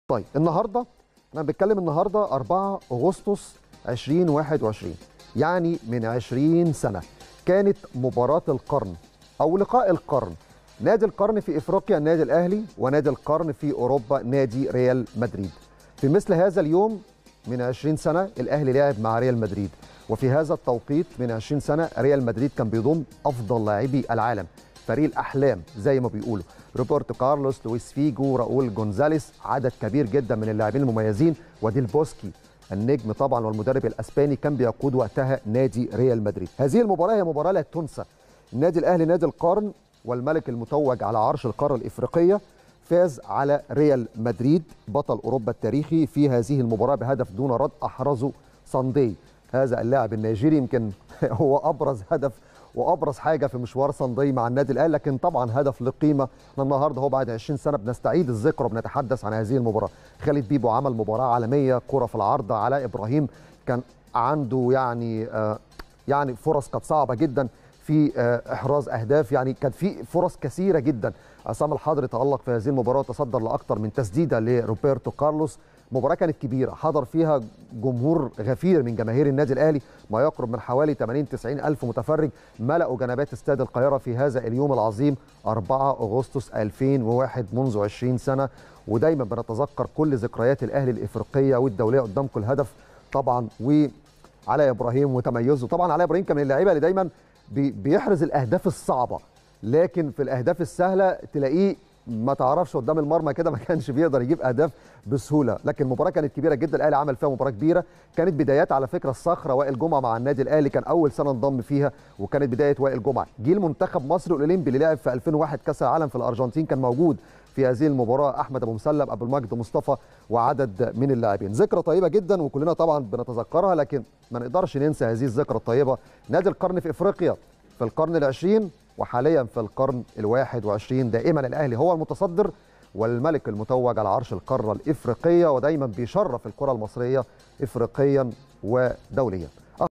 طيب النهارده انا بتكلم النهارده 4 اغسطس 2021 يعني من 20 سنه كانت مباراه القرن او لقاء القرن نادي القرن في افريقيا النادي الاهلي ونادي القرن في اوروبا نادي ريال مدريد في مثل هذا اليوم من 20 سنه الاهلي لعب مع ريال مدريد وفي هذا التوقيت من 20 سنه ريال مدريد كان بيضم افضل لاعبي العالم فريق الاحلام زي ما بيقولوا روبرتو كارلوس لويس فيجو راؤول جونزاليس عدد كبير جدا من اللاعبين المميزين وديل بوسكي النجم طبعا والمدرب الاسباني كان بيقود وقتها نادي ريال مدريد هذه المباراه هي مباراه لا تنسى النادي الاهلي نادي القرن والملك المتوج على عرش القاره الافريقيه فاز على ريال مدريد بطل اوروبا التاريخي في هذه المباراه بهدف دون رد احرزه ساندي هذا اللاعب النيجيري يمكن هو ابرز هدف وابرز حاجه في مشوار ساندي مع النادي الاهلي لكن طبعا هدف لقيمه احنا النهارده هو بعد 20 سنه بنستعيد الذكرى وبنتحدث عن هذه المباراه خالد بيبو عمل مباراه عالميه كره في العارضه علاء ابراهيم كان عنده يعني آه يعني فرص كانت صعبه جدا في آه احراز اهداف يعني كان في فرص كثيره جدا عصام الحضري تالق في هذه المباراه وتصدر لاكثر من تسديده لروبرتو كارلوس مباراه كانت كبيره حضر فيها جمهور غفير من جماهير النادي الاهلي ما يقرب من حوالي 80 90 الف متفرج ملأوا جنبات استاد القاهره في هذا اليوم العظيم 4 اغسطس 2001 منذ 20 سنه ودايما بنتذكر كل ذكريات الاهلي الافريقيه والدوليه قدامكم الهدف طبعا وعلاء ابراهيم وتميزه طبعا علاء ابراهيم كان من اللعيبه اللي دايما بيحرز الاهداف الصعبه لكن في الاهداف السهله تلاقيه ما تعرفش قدام المرمى كده ما كانش بيقدر يجيب اهداف بسهوله لكن المباراه كانت كبيره جدا الاهلي عمل فيها مباراه كبيره كانت بدايات على فكره الصخره وائل جمعه مع النادي الاهلي كان اول سنه انضم فيها وكانت بدايه وائل جمعه جيل منتخب مصر الاولمبي اللي لعب في 2001 كاس العالم في الارجنتين كان موجود في هذه المباراه احمد ابو مسلم ابو المجد مصطفى وعدد من اللاعبين ذكرى طيبه جدا وكلنا طبعا بنتذكرها لكن ما نقدرش ننسى هذه الذكرى الطيبه نادي القرن في افريقيا في القرن العشرين وحاليا في القرن الواحد وعشرين دائما الأهلي هو المتصدر والملك المتوج على عرش القارة الإفريقية ودايما بيشرف الكرة المصرية إفريقيا ودوليا